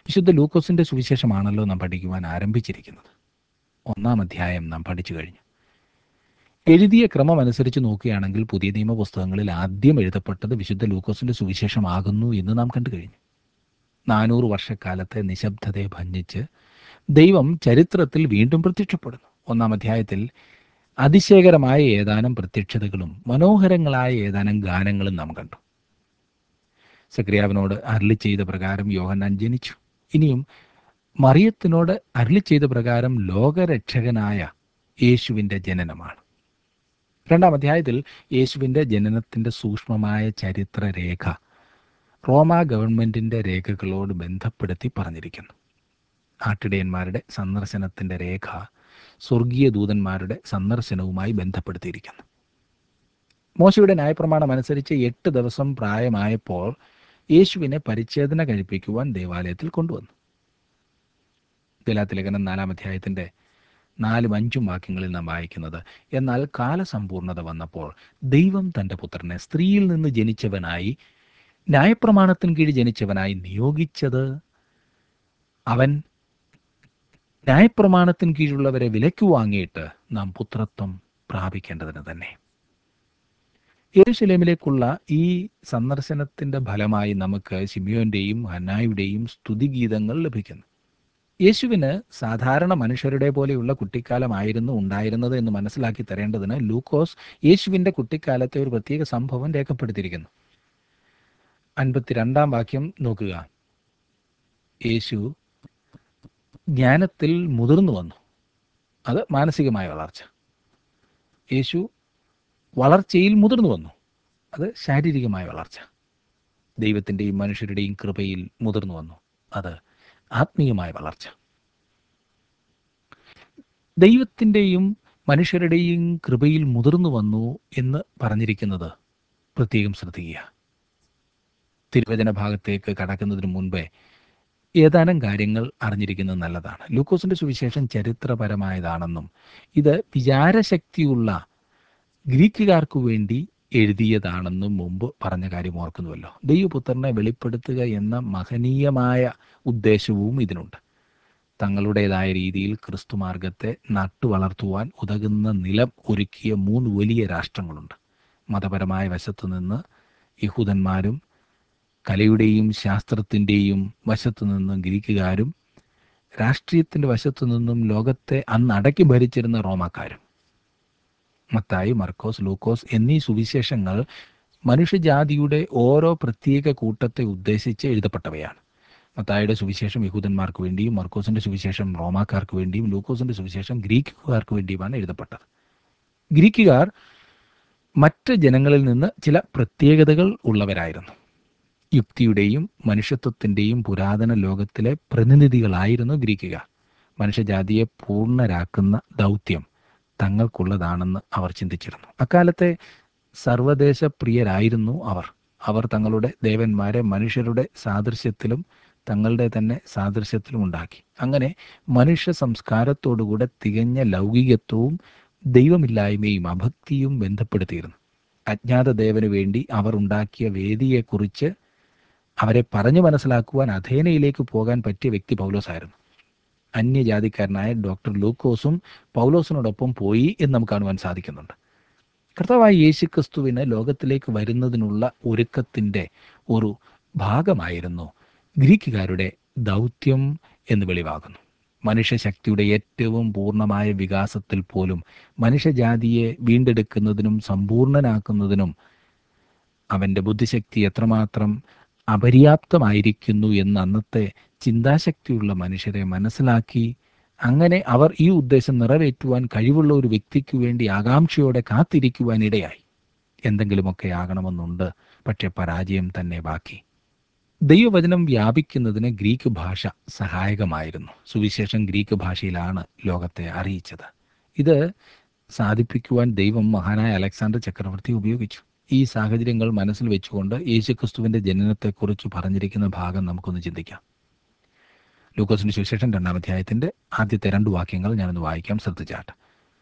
വിശുദ്ധ ലൂക്കോസിന്റെ സുവിശേഷമാണല്ലോ നാം പഠിക്കുവാൻ ആരംഭിച്ചിരിക്കുന്നത് ഒന്നാം അധ്യായം നാം പഠിച്ചു കഴിഞ്ഞു എഴുതിയ ക്രമം അനുസരിച്ച് നോക്കുകയാണെങ്കിൽ പുതിയ നിയമ പുസ്തകങ്ങളിൽ ആദ്യം എഴുതപ്പെട്ടത് വിശുദ്ധ ലൂക്കോസിന്റെ സുവിശേഷമാകുന്നു എന്ന് നാം കണ്ടു കഴിഞ്ഞു നാനൂറ് വർഷക്കാലത്തെ നിശബ്ദതയെ ഭഞ്ജിച്ച് ദൈവം ചരിത്രത്തിൽ വീണ്ടും പ്രത്യക്ഷപ്പെടുന്നു ഒന്നാം അധ്യായത്തിൽ അതിശയകരമായ ഏതാനും പ്രത്യക്ഷതകളും മനോഹരങ്ങളായ ഏതാനും ഗാനങ്ങളും നാം കണ്ടു സക്രിയാവിനോട് അരളി ചെയ്ത പ്രകാരം യോഹന്നാൻ ജനിച്ചു ഇനിയും മറിയത്തിനോട് അരളി ചെയ്ത പ്രകാരം ലോകരക്ഷകനായ യേശുവിൻ്റെ ജനനമാണ് രണ്ടാം അധ്യായത്തിൽ യേശുവിൻ്റെ ജനനത്തിൻ്റെ സൂക്ഷ്മമായ ചരിത്രരേഖ റോമ ഗവൺമെൻറ്റിൻ്റെ രേഖകളോട് ബന്ധപ്പെടുത്തി പറഞ്ഞിരിക്കുന്നു ആട്ടിടയന്മാരുടെ സന്ദർശനത്തിൻ്റെ രേഖ സ്വർഗീയ ദൂതന്മാരുടെ സന്ദർശനവുമായി ബന്ധപ്പെടുത്തിയിരിക്കുന്നു മോശയുടെ ന്യായപ്രമാണം അനുസരിച്ച് എട്ട് ദിവസം പ്രായമായപ്പോൾ യേശുവിനെ പരിച്ഛേദന കഴിപ്പിക്കുവാൻ ദേവാലയത്തിൽ കൊണ്ടുവന്നു ഗലാത്തിലേഖനം നാലാം അധ്യായത്തിൻ്റെ നാലും അഞ്ചും വാക്യങ്ങളിൽ നാം വായിക്കുന്നത് എന്നാൽ കാലസമ്പൂർണത വന്നപ്പോൾ ദൈവം തൻ്റെ പുത്രനെ സ്ത്രീയിൽ നിന്ന് ജനിച്ചവനായി ന്യായപ്രമാണത്തിന് കീഴിൽ ജനിച്ചവനായി നിയോഗിച്ചത് അവൻ ന്യായപ്രമാണത്തിന് കീഴിലുള്ളവരെ വിലയ്ക്ക് വാങ്ങിയിട്ട് നാം പുത്രത്വം പ്രാപിക്കേണ്ടതിന് തന്നെ യെരുശലേമിലേക്കുള്ള ഈ സന്ദർശനത്തിന്റെ ഫലമായി നമുക്ക് ശിമിയോന്റെയും ഹന്നായുടെയും സ്തുതിഗീതങ്ങൾ ലഭിക്കുന്നു യേശുവിന് സാധാരണ മനുഷ്യരുടെ പോലെയുള്ള കുട്ടിക്കാലമായിരുന്നു ഉണ്ടായിരുന്നത് എന്ന് മനസ്സിലാക്കി തരേണ്ടതിന് ലൂക്കോസ് യേശുവിന്റെ കുട്ടിക്കാലത്തെ ഒരു പ്രത്യേക സംഭവം രേഖപ്പെടുത്തിയിരിക്കുന്നു അൻപത്തിരണ്ടാം വാക്യം നോക്കുക യേശു ജ്ഞാനത്തിൽ മുതിർന്നു വന്നു അത് മാനസികമായ വളർച്ച യേശു വളർച്ചയിൽ മുതിർന്നു വന്നു അത് ശാരീരികമായ വളർച്ച ദൈവത്തിൻ്റെയും മനുഷ്യരുടെയും കൃപയിൽ മുതിർന്നു വന്നു അത് ആത്മീയമായ വളർച്ച ദൈവത്തിൻ്റെയും മനുഷ്യരുടെയും കൃപയിൽ മുതിർന്നു വന്നു എന്ന് പറഞ്ഞിരിക്കുന്നത് പ്രത്യേകം ശ്രദ്ധിക്കുക തിരുവചന ഭാഗത്തേക്ക് കടക്കുന്നതിന് മുൻപേ ഏതാനും കാര്യങ്ങൾ അറിഞ്ഞിരിക്കുന്നത് നല്ലതാണ് ലൂക്കോസിന്റെ സുവിശേഷം ചരിത്രപരമായതാണെന്നും ഇത് വിചാരശക്തിയുള്ള ഗ്രീക്കുകാർക്ക് വേണ്ടി എഴുതിയതാണെന്നും മുമ്പ് പറഞ്ഞ കാര്യം ഓർക്കുന്നുവല്ലോ ദൈവപുത്രനെ വെളിപ്പെടുത്തുക എന്ന മഹനീയമായ ഉദ്ദേശവും ഇതിനുണ്ട് തങ്ങളുടേതായ രീതിയിൽ ക്രിസ്തുമാർഗത്തെ നട്ടുവളർത്തുവാൻ ഉതകുന്ന നിലം ഒരുക്കിയ മൂന്ന് വലിയ രാഷ്ട്രങ്ങളുണ്ട് മതപരമായ വശത്തു നിന്ന് യഹൂദന്മാരും കലയുടെയും ശാസ്ത്രത്തിൻ്റെയും വശത്തു നിന്നും ഗ്രീക്കുകാരും രാഷ്ട്രീയത്തിൻ്റെ വശത്തു നിന്നും ലോകത്തെ അന്ന് അടക്കി ഭരിച്ചിരുന്ന റോമാക്കാരും മത്തായി മർക്കോസ് ലൂക്കോസ് എന്നീ സുവിശേഷങ്ങൾ മനുഷ്യജാതിയുടെ ഓരോ പ്രത്യേക കൂട്ടത്തെ ഉദ്ദേശിച്ച് എഴുതപ്പെട്ടവയാണ് മത്തായിയുടെ സുവിശേഷം യഹൂദന്മാർക്ക് വേണ്ടിയും മർക്കോസിന്റെ സുവിശേഷം റോമാക്കാർക്ക് വേണ്ടിയും ലൂക്കോസിന്റെ സുവിശേഷം ഗ്രീക്കുകാർക്ക് വേണ്ടിയുമാണ് എഴുതപ്പെട്ടത് ഗ്രീക്കുകാർ മറ്റ് ജനങ്ങളിൽ നിന്ന് ചില പ്രത്യേകതകൾ ഉള്ളവരായിരുന്നു യുക്തിയുടെയും മനുഷ്യത്വത്തിൻ്റെയും പുരാതന ലോകത്തിലെ പ്രതിനിധികളായിരുന്നു ഗ്രീക്കുകാർ മനുഷ്യജാതിയെ പൂർണ്ണരാക്കുന്ന ദൗത്യം തങ്ങൾക്കുള്ളതാണെന്ന് അവർ ചിന്തിച്ചിരുന്നു അക്കാലത്തെ സർവദേശപ്രിയരായിരുന്നു അവർ അവർ തങ്ങളുടെ ദേവന്മാരെ മനുഷ്യരുടെ സാദൃശ്യത്തിലും തങ്ങളുടെ തന്നെ സാദൃശ്യത്തിലും ഉണ്ടാക്കി അങ്ങനെ മനുഷ്യ സംസ്കാരത്തോടുകൂടെ തികഞ്ഞ ലൗകികത്വവും ദൈവമില്ലായ്മയും അഭക്തിയും ബന്ധപ്പെടുത്തിയിരുന്നു അജ്ഞാത ദേവന് വേണ്ടി അവർ ഉണ്ടാക്കിയ വേദിയെക്കുറിച്ച് അവരെ പറഞ്ഞു മനസ്സിലാക്കുവാൻ അഥേനയിലേക്ക് പോകാൻ പറ്റിയ വ്യക്തി പൗലോസായിരുന്നു അന്യജാതിക്കാരനായ ഡോക്ടർ ലൂക്കോസും പൗലോസിനോടൊപ്പം പോയി എന്ന് നമുക്ക് കാണുവാൻ സാധിക്കുന്നുണ്ട് കർത്താവായ യേശു ക്രിസ്തുവിന് ലോകത്തിലേക്ക് വരുന്നതിനുള്ള ഒരുക്കത്തിൻ്റെ ഒരു ഭാഗമായിരുന്നു ഗ്രീക്കുകാരുടെ ദൗത്യം എന്ന് വെളിവാകുന്നു മനുഷ്യശക്തിയുടെ ഏറ്റവും പൂർണ്ണമായ വികാസത്തിൽ പോലും മനുഷ്യജാതിയെ വീണ്ടെടുക്കുന്നതിനും സമ്പൂർണനാക്കുന്നതിനും അവൻ്റെ ബുദ്ധിശക്തി എത്രമാത്രം അപര്യാപ്തമായിരിക്കുന്നു എന്ന് അന്നത്തെ ചിന്താശക്തിയുള്ള മനുഷ്യരെ മനസ്സിലാക്കി അങ്ങനെ അവർ ഈ ഉദ്ദേശം നിറവേറ്റുവാൻ കഴിവുള്ള ഒരു വ്യക്തിക്ക് വേണ്ടി ആകാംക്ഷയോടെ കാത്തിരിക്കുവാൻ ഇടയായി എന്തെങ്കിലുമൊക്കെ ആകണമെന്നുണ്ട് പക്ഷെ പരാജയം തന്നെ ബാക്കി ദൈവവചനം വ്യാപിക്കുന്നതിന് ഗ്രീക്ക് ഭാഷ സഹായകമായിരുന്നു സുവിശേഷം ഗ്രീക്ക് ഭാഷയിലാണ് ലോകത്തെ അറിയിച്ചത് ഇത് സാധിപ്പിക്കുവാൻ ദൈവം മഹാനായ അലക്സാണ്ടർ ചക്രവർത്തി ഉപയോഗിച്ചു ഈ സാഹചര്യങ്ങൾ മനസ്സിൽ വെച്ചുകൊണ്ട് യേശുക്രിസ്തുവിന്റെ ജനനത്തെക്കുറിച്ച് പറഞ്ഞിരിക്കുന്ന ഭാഗം നമുക്കൊന്ന് ചിന്തിക്കാം ലൂക്കോസിന്റെ സുവിശേഷം രണ്ടാം അധ്യായത്തിന്റെ ആദ്യത്തെ രണ്ട് വാക്യങ്ങൾ ഞാനൊന്ന് വായിക്കാം ശ്രദ്ധിച്ചാട്ട്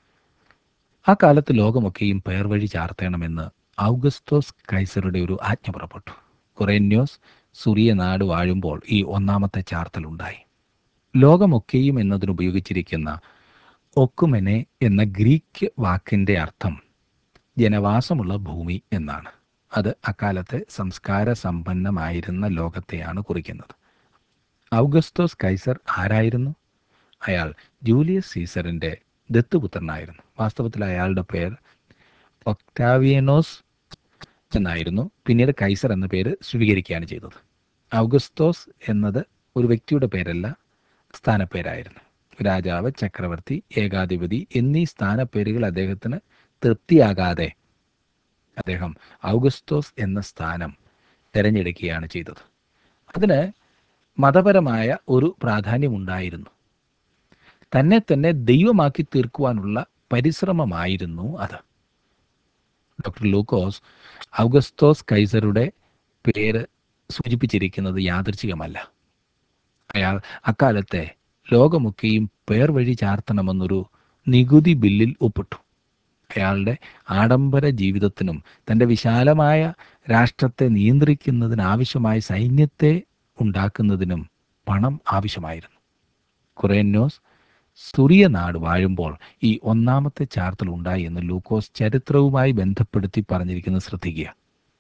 ആ കാലത്ത് ലോകമൊക്കെയും പേർ വഴി ചാർത്തേണമെന്ന് ഔഗസ്തോസ് കൈസറുടെ ഒരു ആജ്ഞ പുറപ്പെട്ടു കൊറേന്യോസ് സുറിയ നാട് വാഴുമ്പോൾ ഈ ഒന്നാമത്തെ ചാർത്തലുണ്ടായി ലോകമൊക്കെയും എന്നതിന് ഉപയോഗിച്ചിരിക്കുന്ന ഒക്കുമെനെ എന്ന ഗ്രീക്ക് വാക്കിൻ്റെ അർത്ഥം ജനവാസമുള്ള ഭൂമി എന്നാണ് അത് അക്കാലത്തെ സംസ്കാര സമ്പന്നമായിരുന്ന ലോകത്തെയാണ് കുറിക്കുന്നത് ഔഗസ്തോസ് കൈസർ ആരായിരുന്നു അയാൾ ജൂലിയസ് സീസറിൻ്റെ ദത്തുപുത്രനായിരുന്നു വാസ്തവത്തിൽ അയാളുടെ പേർ ഒക്ടാവിയനോസ് എന്നായിരുന്നു പിന്നീട് കൈസർ എന്ന പേര് സ്വീകരിക്കുകയാണ് ചെയ്തത് ഔഗസ്തോസ് എന്നത് ഒരു വ്യക്തിയുടെ പേരല്ല സ്ഥാനപ്പേരായിരുന്നു രാജാവ് ചക്രവർത്തി ഏകാധിപതി എന്നീ സ്ഥാനപ്പേരുകൾ അദ്ദേഹത്തിന് തൃപ്തിയാകാതെ അദ്ദേഹം ഔഗസ്തോസ് എന്ന സ്ഥാനം തിരഞ്ഞെടുക്കുകയാണ് ചെയ്തത് അതിന് മതപരമായ ഒരു പ്രാധാന്യമുണ്ടായിരുന്നു തന്നെ തന്നെ ദൈവമാക്കി തീർക്കുവാനുള്ള പരിശ്രമമായിരുന്നു അത് ഡോക്ടർ ലൂക്കോസ് ഔഗസ്തോസ് കൈസറുടെ പേര് സൂചിപ്പിച്ചിരിക്കുന്നത് യാദൃച്ഛികമല്ല അയാൾ അക്കാലത്തെ ലോകമൊക്കെയും പേർ വഴി ചാർത്തണമെന്നൊരു നികുതി ബില്ലിൽ ഒപ്പിട്ടു അയാളുടെ ആഡംബര ജീവിതത്തിനും തൻ്റെ വിശാലമായ രാഷ്ട്രത്തെ നിയന്ത്രിക്കുന്നതിനാവശ്യമായ സൈന്യത്തെ ഉണ്ടാക്കുന്നതിനും പണം ആവശ്യമായിരുന്നു കുറേന്നോസ് സുറിയ നാട് വാഴുമ്പോൾ ഈ ഒന്നാമത്തെ ചാർത്തൽ ഉണ്ടായി എന്ന് ലൂക്കോസ് ചരിത്രവുമായി ബന്ധപ്പെടുത്തി പറഞ്ഞിരിക്കുന്നത് ശ്രദ്ധിക്കുക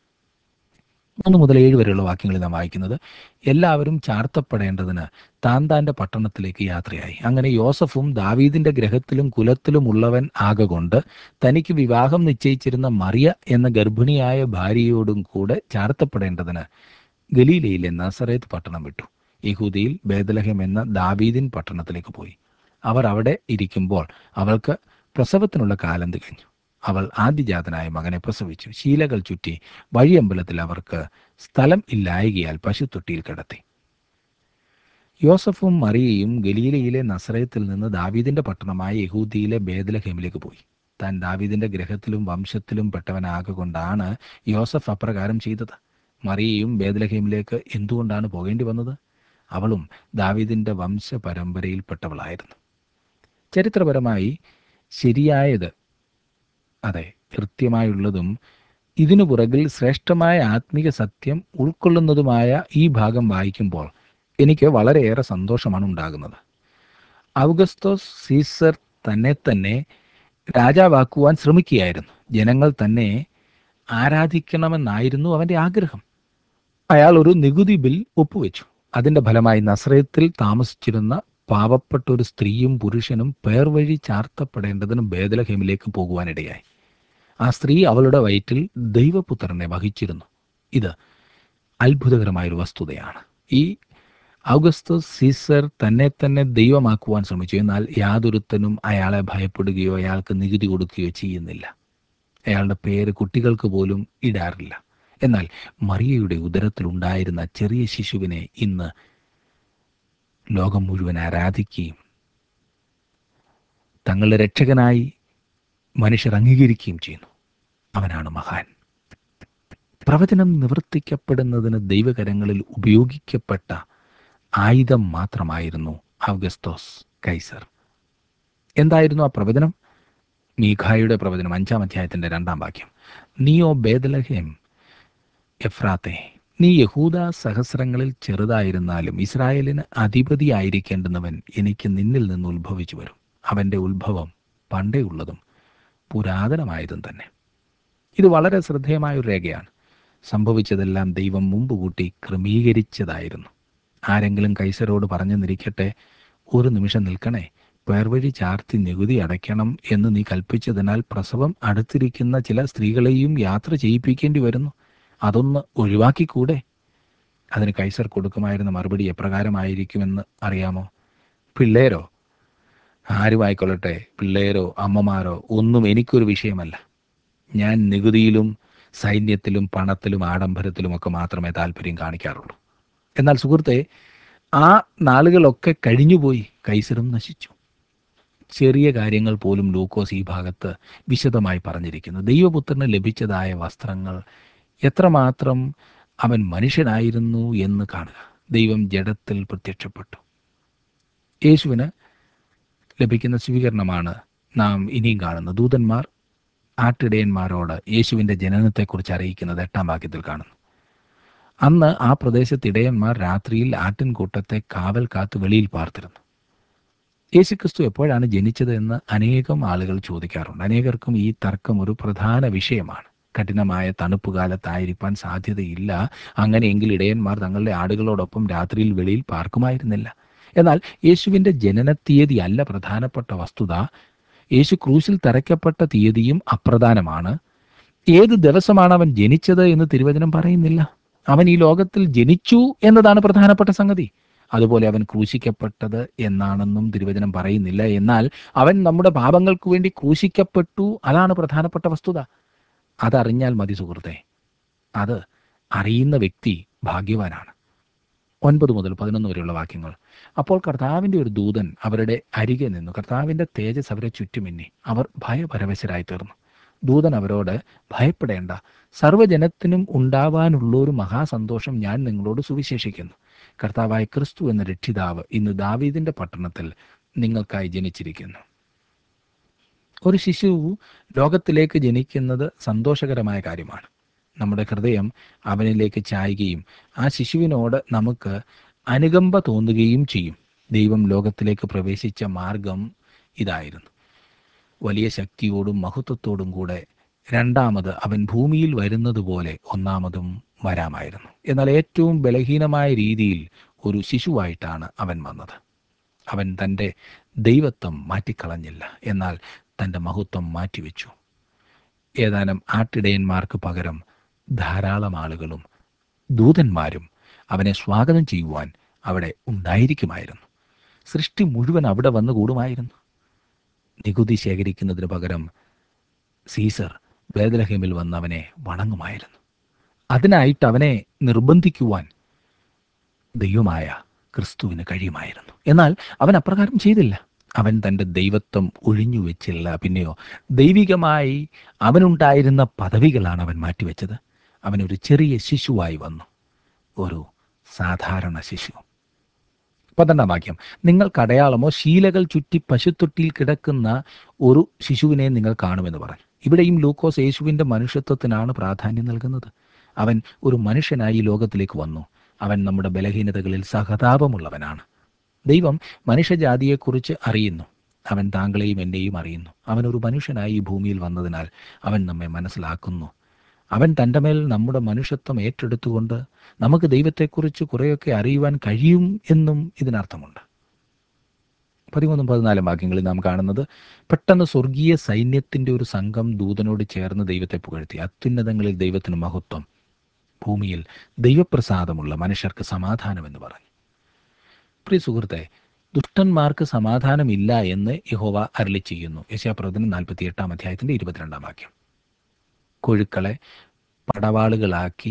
മൂന്ന് മുതൽ ഏഴ് വരെയുള്ള വാക്യങ്ങളിൽ നാം വായിക്കുന്നത് എല്ലാവരും ചാർത്തപ്പെടേണ്ടതിന് താൻ താൻ്റെ പട്ടണത്തിലേക്ക് യാത്രയായി അങ്ങനെ യോസഫും ദാവീദിന്റെ ഗ്രഹത്തിലും കുലത്തിലും ഉള്ളവൻ ആകൊണ്ട് തനിക്ക് വിവാഹം നിശ്ചയിച്ചിരുന്ന മറിയ എന്ന ഗർഭിണിയായ ഭാര്യയോടും കൂടെ ചാർത്തപ്പെടേണ്ടതിന് ഗലീലയിലെ നസറേത്ത് പട്ടണം വിട്ടു യഹൂദിയിൽ ബേദലഹം എന്ന ദാവീദിൻ പട്ടണത്തിലേക്ക് പോയി അവർ അവിടെ ഇരിക്കുമ്പോൾ അവൾക്ക് പ്രസവത്തിനുള്ള കാലം തികഞ്ഞു അവൾ ആദ്യജാതനായ മകനെ പ്രസവിച്ചു ശീലകൾ ചുറ്റി വഴിയമ്പലത്തിൽ അവർക്ക് സ്ഥലം ഇല്ലായകയാൽ പശുത്തൊട്ടിയിൽ കിടത്തി യോസഫും മറിയയും ഗലീലയിലെ നസറയത്തിൽ നിന്ന് ദാവീദിന്റെ പട്ടണമായ യഹൂദിയിലെ ബേദലഹേമിലേക്ക് പോയി താൻ ദാവീദിന്റെ ഗ്രഹത്തിലും വംശത്തിലും പെട്ടവനാകൊണ്ടാണ് യോസഫ് അപ്രകാരം ചെയ്തത് മറിയയും ബേദലഹേമിലേക്ക് എന്തുകൊണ്ടാണ് പോകേണ്ടി വന്നത് അവളും ദാവീദിന്റെ വംശ പരമ്പരയിൽപ്പെട്ടവളായിരുന്നു ചരിത്രപരമായി ശരിയായത് അതെ കൃത്യമായുള്ളതും ഇതിനു പുറകിൽ ശ്രേഷ്ഠമായ ആത്മീക സത്യം ഉൾക്കൊള്ളുന്നതുമായ ഈ ഭാഗം വായിക്കുമ്പോൾ എനിക്ക് വളരെയേറെ സന്തോഷമാണ് ഉണ്ടാകുന്നത് ഔഗസ്തോസ് സീസർ തന്നെ തന്നെ രാജാവാക്കുവാൻ ശ്രമിക്കുകയായിരുന്നു ജനങ്ങൾ തന്നെ ആരാധിക്കണമെന്നായിരുന്നു അവൻ്റെ ആഗ്രഹം അയാൾ ഒരു നികുതി ബിൽ ഒപ്പുവെച്ചു അതിന്റെ ഫലമായി നസ്രയത്തിൽ താമസിച്ചിരുന്ന പാവപ്പെട്ട ഒരു സ്ത്രീയും പുരുഷനും പേർ വഴി ചാർത്തപ്പെടേണ്ടതിന് ബേദലഹേമിലേക്ക് പോകുവാനിടയായി ആ സ്ത്രീ അവളുടെ വയറ്റിൽ ദൈവപുത്രനെ വഹിച്ചിരുന്നു ഇത് അത്ഭുതകരമായൊരു വസ്തുതയാണ് ഈ ഔഗസ്തസ് സീസർ തന്നെ തന്നെ ദൈവമാക്കുവാൻ ശ്രമിച്ചു എന്നാൽ യാതൊരുത്തനും അയാളെ ഭയപ്പെടുകയോ അയാൾക്ക് നികുതി കൊടുക്കുകയോ ചെയ്യുന്നില്ല അയാളുടെ പേര് കുട്ടികൾക്ക് പോലും ഇടാറില്ല എന്നാൽ മറിയയുടെ ഉദരത്തിലുണ്ടായിരുന്ന ചെറിയ ശിശുവിനെ ഇന്ന് ലോകം മുഴുവൻ ആരാധിക്കുകയും തങ്ങളുടെ രക്ഷകനായി മനുഷ്യർ അംഗീകരിക്കുകയും ചെയ്യുന്നു അവനാണ് മഹാൻ പ്രവചനം നിവർത്തിക്കപ്പെടുന്നതിന് ദൈവകരങ്ങളിൽ ഉപയോഗിക്കപ്പെട്ട ആയുധം മാത്രമായിരുന്നു ഔഗസ്തോസ് കൈസർ എന്തായിരുന്നു ആ പ്രവചനം മീഖായുടെ പ്രവചനം അഞ്ചാം അധ്യായത്തിന്റെ രണ്ടാം വാക്യം നീയോ ബേദലഹേം എഫ്രാത്തെ നീ യഹൂദ സഹസ്രങ്ങളിൽ ചെറുതായിരുന്നാലും ഇസ്രായേലിന് അധിപതിയായിരിക്കേണ്ടുന്നവൻ എനിക്ക് നിന്നിൽ നിന്ന് ഉത്ഭവിച്ചു വരും അവൻ്റെ ഉത്ഭവം പണ്ടേ ഉള്ളതും പുരാതനമായതും തന്നെ ഇത് വളരെ ശ്രദ്ധേയമായ ഒരു രേഖയാണ് സംഭവിച്ചതെല്ലാം ദൈവം മുമ്പ് കൂട്ടി ക്രമീകരിച്ചതായിരുന്നു ആരെങ്കിലും കൈസരോട് പറഞ്ഞെന്നിരിക്കട്ടെ ഒരു നിമിഷം നിൽക്കണേ പേർവഴി ചാർത്തി നികുതി അടയ്ക്കണം എന്ന് നീ കൽപ്പിച്ചതിനാൽ പ്രസവം അടുത്തിരിക്കുന്ന ചില സ്ത്രീകളെയും യാത്ര ചെയ്യിപ്പിക്കേണ്ടി വരുന്നു അതൊന്ന് ഒഴിവാക്കിക്കൂടെ അതിന് കൈസർ കൊടുക്കുമായിരുന്ന മറുപടി എപ്രകാരമായിരിക്കുമെന്ന് അറിയാമോ പിള്ളേരോ ആരും ആയിക്കൊള്ളട്ടെ പിള്ളേരോ അമ്മമാരോ ഒന്നും എനിക്കൊരു വിഷയമല്ല ഞാൻ നികുതിയിലും സൈന്യത്തിലും പണത്തിലും ആഡംബരത്തിലും ഒക്കെ മാത്രമേ താല്പര്യം കാണിക്കാറുള്ളൂ എന്നാൽ സുഹൃത്തെ ആ നാളുകളൊക്കെ കഴിഞ്ഞുപോയി കൈസറും നശിച്ചു ചെറിയ കാര്യങ്ങൾ പോലും ലൂക്കോസ് ഈ ഭാഗത്ത് വിശദമായി പറഞ്ഞിരിക്കുന്നു ദൈവപുത്രന് ലഭിച്ചതായ വസ്ത്രങ്ങൾ എത്രമാത്രം അവൻ മനുഷ്യനായിരുന്നു എന്ന് കാണുക ദൈവം ജഡത്തിൽ പ്രത്യക്ഷപ്പെട്ടു യേശുവിന് ലഭിക്കുന്ന സ്വീകരണമാണ് നാം ഇനിയും കാണുന്നത് ദൂതന്മാർ ആട്ടിടയന്മാരോട് യേശുവിൻ്റെ ജനനത്തെക്കുറിച്ച് അറിയിക്കുന്നത് എട്ടാം വാക്യത്തിൽ കാണുന്നു അന്ന് ആ പ്രദേശത്ത് ഇടയന്മാർ രാത്രിയിൽ ആട്ടിൻകൂട്ടത്തെ കാവൽ കാത്ത് വെളിയിൽ പാർത്തിരുന്നു യേശുക്രിസ്തു എപ്പോഴാണ് ജനിച്ചത് എന്ന് അനേകം ആളുകൾ ചോദിക്കാറുണ്ട് അനേകർക്കും ഈ തർക്കം ഒരു പ്രധാന വിഷയമാണ് കഠിനമായ തണുപ്പ് കാലത്തായിരിക്കാൻ സാധ്യതയില്ല അങ്ങനെയെങ്കിൽ ഇടയന്മാർ തങ്ങളുടെ ആടുകളോടൊപ്പം രാത്രിയിൽ വെളിയിൽ പാർക്കുമായിരുന്നില്ല എന്നാൽ യേശുവിൻ്റെ ജനന തീയതി അല്ല പ്രധാനപ്പെട്ട വസ്തുത യേശു ക്രൂശിൽ തറയ്ക്കപ്പെട്ട തീയതിയും അപ്രധാനമാണ് ഏത് ദിവസമാണ് അവൻ ജനിച്ചത് എന്ന് തിരുവചനം പറയുന്നില്ല അവൻ ഈ ലോകത്തിൽ ജനിച്ചു എന്നതാണ് പ്രധാനപ്പെട്ട സംഗതി അതുപോലെ അവൻ ക്രൂശിക്കപ്പെട്ടത് എന്നാണെന്നും തിരുവചനം പറയുന്നില്ല എന്നാൽ അവൻ നമ്മുടെ പാപങ്ങൾക്ക് വേണ്ടി ക്രൂശിക്കപ്പെട്ടു അതാണ് പ്രധാനപ്പെട്ട വസ്തുത അതറിഞ്ഞാൽ മതി സുഹൃത്തെ അത് അറിയുന്ന വ്യക്തി ഭാഗ്യവാനാണ് ഒൻപത് മുതൽ പതിനൊന്ന് വരെയുള്ള വാക്യങ്ങൾ അപ്പോൾ കർത്താവിൻ്റെ ഒരു ദൂതൻ അവരുടെ അരികെ നിന്നു കർത്താവിൻ്റെ തേജസ് അവരെ ചുറ്റുമിന്നി അവർ ഭയപരവശരായി തീർന്നു ദൂതൻ അവരോട് ഭയപ്പെടേണ്ട സർവ്വജനത്തിനും ഉണ്ടാവാനുള്ള ഒരു മഹാസന്തോഷം ഞാൻ നിങ്ങളോട് സുവിശേഷിക്കുന്നു കർത്താവായ ക്രിസ്തു എന്ന രക്ഷിതാവ് ഇന്ന് ദാവീദിന്റെ പട്ടണത്തിൽ നിങ്ങൾക്കായി ജനിച്ചിരിക്കുന്നു ഒരു ശിശു ലോകത്തിലേക്ക് ജനിക്കുന്നത് സന്തോഷകരമായ കാര്യമാണ് നമ്മുടെ ഹൃദയം അവനിലേക്ക് ചായുകയും ആ ശിശുവിനോട് നമുക്ക് അനുകമ്പ തോന്നുകയും ചെയ്യും ദൈവം ലോകത്തിലേക്ക് പ്രവേശിച്ച മാർഗം ഇതായിരുന്നു വലിയ ശക്തിയോടും മഹത്വത്തോടും കൂടെ രണ്ടാമത് അവൻ ഭൂമിയിൽ വരുന്നത് പോലെ ഒന്നാമതും വരാമായിരുന്നു എന്നാൽ ഏറ്റവും ബലഹീനമായ രീതിയിൽ ഒരു ശിശുവായിട്ടാണ് അവൻ വന്നത് അവൻ തൻ്റെ ദൈവത്വം മാറ്റിക്കളഞ്ഞില്ല എന്നാൽ തൻ്റെ മഹത്വം മാറ്റിവെച്ചു ഏതാനും ആട്ടിടയന്മാർക്ക് പകരം ധാരാളം ആളുകളും ദൂതന്മാരും അവനെ സ്വാഗതം ചെയ്യുവാൻ അവിടെ ഉണ്ടായിരിക്കുമായിരുന്നു സൃഷ്ടി മുഴുവൻ അവിടെ വന്നു കൂടുമായിരുന്നു നികുതി ശേഖരിക്കുന്നതിന് പകരം സീസർ വേദലഹേമിൽ വന്ന് അവനെ വണങ്ങുമായിരുന്നു അതിനായിട്ട് അവനെ നിർബന്ധിക്കുവാൻ ദൈവമായ ക്രിസ്തുവിന് കഴിയുമായിരുന്നു എന്നാൽ അവൻ അപ്രകാരം ചെയ്തില്ല അവൻ തൻ്റെ ദൈവത്വം ഒഴിഞ്ഞു വെച്ചില്ല പിന്നെയോ ദൈവികമായി അവനുണ്ടായിരുന്ന പദവികളാണ് അവൻ മാറ്റിവെച്ചത് അവനൊരു ചെറിയ ശിശുവായി വന്നു ഒരു സാധാരണ ശിശു പന്ത്രണ്ടാം വാക്യം നിങ്ങൾക്ക് അടയാളമോ ശീലകൾ ചുറ്റി പശുത്തൊട്ടിയിൽ കിടക്കുന്ന ഒരു ശിശുവിനെ നിങ്ങൾ കാണുമെന്ന് പറഞ്ഞു ഇവിടെയും ലൂക്കോസ് യേശുവിൻ്റെ മനുഷ്യത്വത്തിനാണ് പ്രാധാന്യം നൽകുന്നത് അവൻ ഒരു മനുഷ്യനായി ഈ ലോകത്തിലേക്ക് വന്നു അവൻ നമ്മുടെ ബലഹീനതകളിൽ സഹതാപമുള്ളവനാണ് ദൈവം മനുഷ്യജാതിയെക്കുറിച്ച് അറിയുന്നു അവൻ താങ്കളെയും എന്നെയും അറിയുന്നു അവൻ ഒരു മനുഷ്യനായി ഈ ഭൂമിയിൽ വന്നതിനാൽ അവൻ നമ്മെ മനസ്സിലാക്കുന്നു അവൻ തൻ്റെ മേൽ നമ്മുടെ മനുഷ്യത്വം ഏറ്റെടുത്തുകൊണ്ട് നമുക്ക് ദൈവത്തെക്കുറിച്ച് കുറേയൊക്കെ അറിയുവാൻ കഴിയും എന്നും ഇതിനർത്ഥമുണ്ട് പതിമൂന്നും പതിനാലും വാക്യങ്ങളിൽ നാം കാണുന്നത് പെട്ടെന്ന് സ്വർഗീയ സൈന്യത്തിൻ്റെ ഒരു സംഘം ദൂതനോട് ചേർന്ന് ദൈവത്തെ പുകഴ്ത്തി അത്യുന്നതങ്ങളിൽ ദൈവത്തിന് മഹത്വം ഭൂമിയിൽ ദൈവപ്രസാദമുള്ള മനുഷ്യർക്ക് സമാധാനമെന്ന് പറഞ്ഞു പ്രിയ സുഹൃത്തെ ദുഷ്ടന്മാർക്ക് സമാധാനമില്ല എന്ന് യഹോവ അരളി ചെയ്യുന്നു യശാപ്രവചനം നാൽപ്പത്തി എട്ടാം അധ്യായത്തിന്റെ ഇരുപത്തിരണ്ടാം വാക്യം കൊഴുക്കളെ പടവാളുകളാക്കി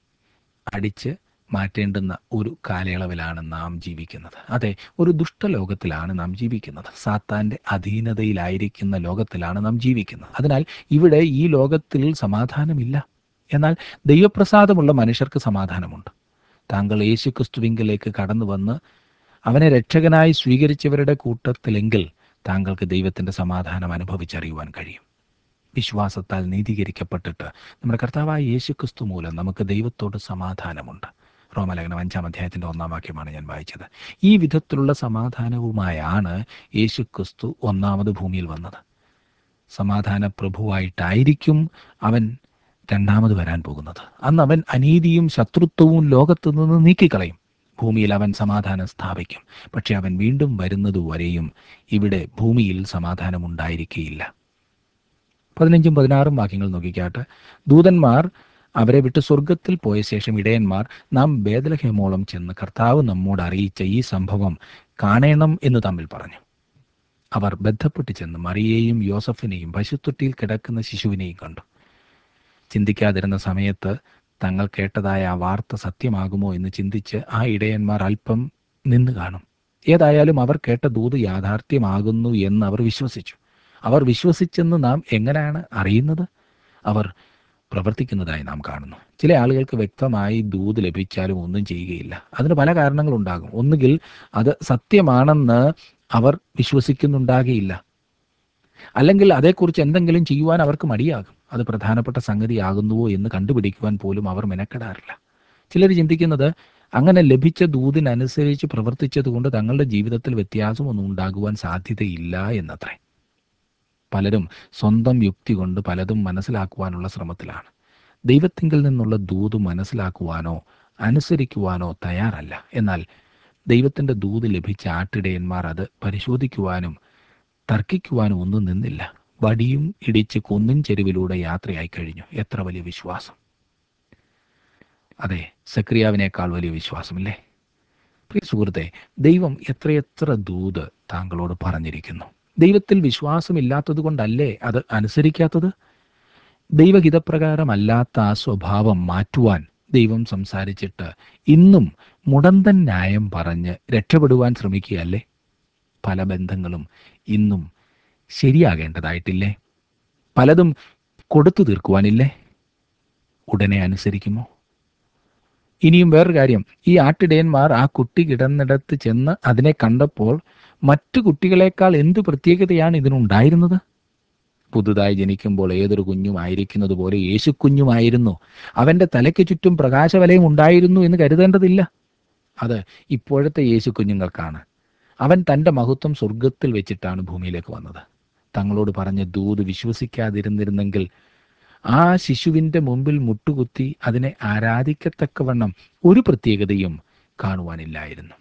അടിച്ച് മാറ്റേണ്ടുന്ന ഒരു കാലയളവിലാണ് നാം ജീവിക്കുന്നത് അതെ ഒരു ദുഷ്ടലോകത്തിലാണ് നാം ജീവിക്കുന്നത് സാത്താന്റെ അധീനതയിലായിരിക്കുന്ന ലോകത്തിലാണ് നാം ജീവിക്കുന്നത് അതിനാൽ ഇവിടെ ഈ ലോകത്തിൽ സമാധാനമില്ല എന്നാൽ ദൈവപ്രസാദമുള്ള മനുഷ്യർക്ക് സമാധാനമുണ്ട് താങ്കൾ യേശുക്രിസ്തുവിങ്കിലേക്ക് കടന്നു വന്ന് അവനെ രക്ഷകനായി സ്വീകരിച്ചവരുടെ കൂട്ടത്തിലെങ്കിൽ താങ്കൾക്ക് ദൈവത്തിൻ്റെ സമാധാനം അനുഭവിച്ചറിയുവാൻ കഴിയും വിശ്വാസത്താൽ നീതീകരിക്കപ്പെട്ടിട്ട് നമ്മുടെ കർത്താവായ യേശുക്രിസ്തു മൂലം നമുക്ക് ദൈവത്തോട് സമാധാനമുണ്ട് റോമലേഖനം അഞ്ചാം അധ്യായത്തിൻ്റെ ഒന്നാം വാക്യമാണ് ഞാൻ വായിച്ചത് ഈ വിധത്തിലുള്ള സമാധാനവുമായാണ് യേശുക്രിസ്തു ഒന്നാമത് ഭൂമിയിൽ വന്നത് സമാധാന പ്രഭുവായിട്ടായിരിക്കും അവൻ രണ്ടാമത് വരാൻ പോകുന്നത് അന്ന് അവൻ അനീതിയും ശത്രുത്വവും ലോകത്തു നിന്ന് നീക്കിക്കളയും ഭൂമിയിൽ അവൻ സമാധാനം സ്ഥാപിക്കും പക്ഷെ അവൻ വീണ്ടും വരുന്നതുവരെയും ഇവിടെ ഭൂമിയിൽ സമാധാനം ഉണ്ടായിരിക്കുകയില്ല പതിനഞ്ചും പതിനാറും വാക്യങ്ങൾ നോക്കിക്കാട്ട് ദൂതന്മാർ അവരെ വിട്ട് സ്വർഗത്തിൽ പോയ ശേഷം ഇടയന്മാർ നാം ബേദലഹേമോളം ചെന്ന് കർത്താവ് നമ്മോട് അറിയിച്ച ഈ സംഭവം കാണണം എന്ന് തമ്മിൽ പറഞ്ഞു അവർ ബന്ധപ്പെട്ട് ചെന്ന് മറിയെയും യോസഫിനെയും പശുത്തൊട്ടിയിൽ കിടക്കുന്ന ശിശുവിനെയും കണ്ടു ചിന്തിക്കാതിരുന്ന സമയത്ത് തങ്ങൾ കേട്ടതായ ആ വാർത്ത സത്യമാകുമോ എന്ന് ചിന്തിച്ച് ആ ഇടയന്മാർ അല്പം നിന്ന് കാണും ഏതായാലും അവർ കേട്ട ദൂത് യാഥാർത്ഥ്യമാകുന്നു എന്ന് അവർ വിശ്വസിച്ചു അവർ വിശ്വസിച്ചെന്ന് നാം എങ്ങനെയാണ് അറിയുന്നത് അവർ പ്രവർത്തിക്കുന്നതായി നാം കാണുന്നു ചില ആളുകൾക്ക് വ്യക്തമായി ദൂത് ലഭിച്ചാലും ഒന്നും ചെയ്യുകയില്ല അതിന് പല കാരണങ്ങളുണ്ടാകും ഒന്നുകിൽ അത് സത്യമാണെന്ന് അവർ വിശ്വസിക്കുന്നുണ്ടാകുകയില്ല അല്ലെങ്കിൽ അതേക്കുറിച്ച് എന്തെങ്കിലും ചെയ്യുവാൻ അവർക്ക് മടിയാകും അത് പ്രധാനപ്പെട്ട സംഗതിയാകുന്നുവോ എന്ന് കണ്ടുപിടിക്കുവാൻ പോലും അവർ മെനക്കെടാറില്ല ചിലർ ചിന്തിക്കുന്നത് അങ്ങനെ ലഭിച്ച ദൂതിനനുസരിച്ച് പ്രവർത്തിച്ചതുകൊണ്ട് തങ്ങളുടെ ജീവിതത്തിൽ വ്യത്യാസമൊന്നും ഉണ്ടാകുവാൻ സാധ്യതയില്ല എന്നത്രേ പലരും സ്വന്തം യുക്തി കൊണ്ട് പലതും മനസ്സിലാക്കുവാനുള്ള ശ്രമത്തിലാണ് ദൈവത്തിങ്കിൽ നിന്നുള്ള ദൂത് മനസ്സിലാക്കുവാനോ അനുസരിക്കുവാനോ തയ്യാറല്ല എന്നാൽ ദൈവത്തിൻ്റെ ദൂത് ലഭിച്ച ആട്ടിടയന്മാർ അത് പരിശോധിക്കുവാനും തർക്കിക്കുവാനും ഒന്നും നിന്നില്ല വടിയും ഇടിച്ച് കുന്നിൻ ചെരുവിലൂടെ യാത്രയായി കഴിഞ്ഞു എത്ര വലിയ വിശ്വാസം അതെ സക്രിയാവിനേക്കാൾ വലിയ വിശ്വാസമില്ലേ പ്രിയ സുഹൃത്തെ ദൈവം എത്രയെത്ര ദൂത് താങ്കളോട് പറഞ്ഞിരിക്കുന്നു ദൈവത്തിൽ വിശ്വാസമില്ലാത്തത് കൊണ്ടല്ലേ അത് അനുസരിക്കാത്തത് ദൈവഹിതപ്രകാരമല്ലാത്ത ആ സ്വഭാവം മാറ്റുവാൻ ദൈവം സംസാരിച്ചിട്ട് ഇന്നും മുടന്തൻ ന്യായം പറഞ്ഞ് രക്ഷപ്പെടുവാൻ ശ്രമിക്കുകയല്ലേ പല ബന്ധങ്ങളും ഇന്നും ശരിയാകേണ്ടതായിട്ടില്ലേ പലതും കൊടുത്തു തീർക്കുവാനില്ലേ ഉടനെ അനുസരിക്കുമോ ഇനിയും വേറൊരു കാര്യം ഈ ആട്ടിടയന്മാർ ആ കുട്ടി കിടന്നിടത്ത് ചെന്ന് അതിനെ കണ്ടപ്പോൾ മറ്റു കുട്ടികളെക്കാൾ എന്ത് പ്രത്യേകതയാണ് ഇതിനുണ്ടായിരുന്നത് പുതുതായി ജനിക്കുമ്പോൾ ഏതൊരു കുഞ്ഞുമായിരിക്കുന്നത് പോലെ യേശു കുഞ്ഞുമായിരുന്നു അവന്റെ തലയ്ക്ക് ചുറ്റും പ്രകാശവലയം ഉണ്ടായിരുന്നു എന്ന് കരുതേണ്ടതില്ല അത് ഇപ്പോഴത്തെ യേശു കുഞ്ഞുങ്ങൾക്കാണ് അവൻ തൻ്റെ മഹത്വം സ്വർഗത്തിൽ വെച്ചിട്ടാണ് ഭൂമിയിലേക്ക് വന്നത് തങ്ങളോട് പറഞ്ഞ ദൂത് വിശ്വസിക്കാതിരുന്നിരുന്നെങ്കിൽ ആ ശിശുവിൻ്റെ മുമ്പിൽ മുട്ടുകുത്തി അതിനെ ആരാധിക്കത്തക്കവണ്ണം ഒരു പ്രത്യേകതയും കാണുവാനില്ലായിരുന്നു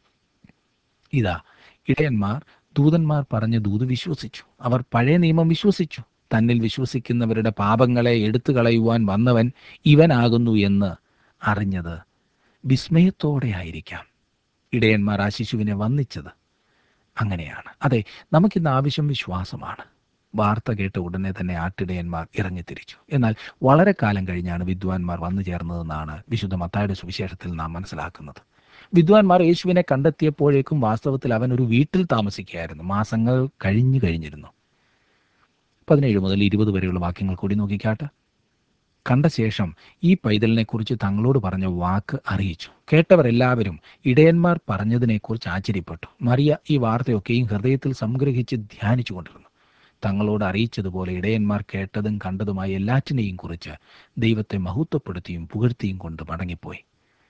ഇതാ ഇടയന്മാർ ദൂതന്മാർ പറഞ്ഞ ദൂത് വിശ്വസിച്ചു അവർ പഴയ നിയമം വിശ്വസിച്ചു തന്നിൽ വിശ്വസിക്കുന്നവരുടെ പാപങ്ങളെ എടുത്തു കളയുവാൻ വന്നവൻ ഇവനാകുന്നു എന്ന് അറിഞ്ഞത് വിസ്മയത്തോടെ ആയിരിക്കാം ഇടയന്മാർ ആ ശിശുവിനെ വന്നിച്ചത് അങ്ങനെയാണ് അതെ നമുക്കിന്ന് ആവശ്യം വിശ്വാസമാണ് വാർത്ത കേട്ട ഉടനെ തന്നെ ആട്ടിടയന്മാർ ഇറങ്ങിത്തിരിച്ചു എന്നാൽ വളരെ കാലം കഴിഞ്ഞാണ് വിദ്വാൻമാർ വന്നു ചേർന്നതെന്നാണ് വിശുദ്ധ മത്തായുടെ സുവിശേഷത്തിൽ നാം മനസ്സിലാക്കുന്നത് വിദ്വാൻമാർ യേശുവിനെ കണ്ടെത്തിയപ്പോഴേക്കും വാസ്തവത്തിൽ അവൻ ഒരു വീട്ടിൽ താമസിക്കുകയായിരുന്നു മാസങ്ങൾ കഴിഞ്ഞു കഴിഞ്ഞിരുന്നു പതിനേഴ് മുതൽ ഇരുപത് വരെയുള്ള വാക്യങ്ങൾ കൂടി നോക്കിക്കാട്ടെ കണ്ട ശേഷം ഈ പൈതലിനെക്കുറിച്ച് തങ്ങളോട് പറഞ്ഞ വാക്ക് അറിയിച്ചു കേട്ടവരെല്ലാവരും ഇടയന്മാർ പറഞ്ഞതിനെക്കുറിച്ച് ആശ്ചര്യപ്പെട്ടു മറിയ ഈ വാർത്തയൊക്കെയും ഹൃദയത്തിൽ സംഗ്രഹിച്ച് ധ്യാനിച്ചു കൊണ്ടിരുന്നു തങ്ങളോട് അറിയിച്ചതുപോലെ ഇടയന്മാർ കേട്ടതും കണ്ടതുമായ എല്ലാറ്റിനെയും കുറിച്ച് ദൈവത്തെ മഹത്വപ്പെടുത്തിയും പുകഴ്ത്തിയും കൊണ്ട് മടങ്ങിപ്പോയി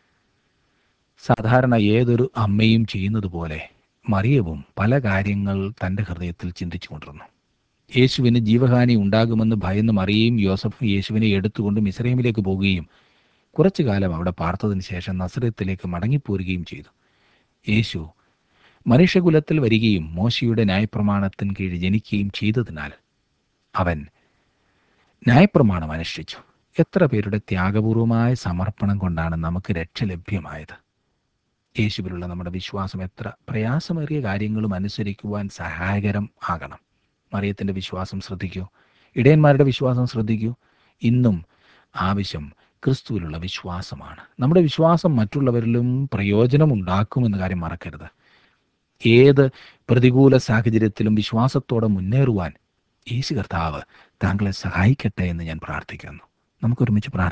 സാധാരണ ഏതൊരു അമ്മയും ചെയ്യുന്നത് പോലെ മറിയവും പല കാര്യങ്ങൾ തൻ്റെ ഹൃദയത്തിൽ ചിന്തിച്ചു കൊണ്ടിരുന്നു യേശുവിന് ജീവഹാനി ഉണ്ടാകുമെന്ന് ഭയന്ന് മറിയയും യോസഫും യേശുവിനെ എടുത്തുകൊണ്ട് മിസ്രൈമിലേക്ക് പോകുകയും കുറച്ചു കാലം അവിടെ പാർത്തതിന് ശേഷം നസ്രത്തിലേക്ക് മടങ്ങിപ്പോരുകയും ചെയ്തു യേശു മനുഷ്യകുലത്തിൽ വരികയും മോശയുടെ ന്യായപ്രമാണത്തിന് കീഴിൽ ജനിക്കുകയും ചെയ്തതിനാൽ അവൻ ന്യായപ്രമാണം അനുഷ്ഠിച്ചു എത്ര പേരുടെ ത്യാഗപൂർവമായ സമർപ്പണം കൊണ്ടാണ് നമുക്ക് രക്ഷ ലഭ്യമായത് യേശുവിലുള്ള നമ്മുടെ വിശ്വാസം എത്ര പ്രയാസമേറിയ കാര്യങ്ങളും അനുസരിക്കുവാൻ സഹായകരം ആകണം മറിയത്തിൻ്റെ വിശ്വാസം ശ്രദ്ധിക്കൂ ഇടയന്മാരുടെ വിശ്വാസം ശ്രദ്ധിക്കൂ ഇന്നും ആവശ്യം ക്രിസ്തുവിലുള്ള വിശ്വാസമാണ് നമ്മുടെ വിശ്വാസം മറ്റുള്ളവരിലും പ്രയോജനമുണ്ടാക്കുമെന്ന കാര്യം മറക്കരുത് ഏത് പ്രതികൂല സാഹചര്യത്തിലും വിശ്വാസത്തോടെ മുന്നേറുവാൻ യേശു കർത്താവ് താങ്കളെ സഹായിക്കട്ടെ എന്ന് ഞാൻ പ്രാർത്ഥിക്കുന്നു നമുക്കൊരുമിച്ച് പ്രാർത്ഥന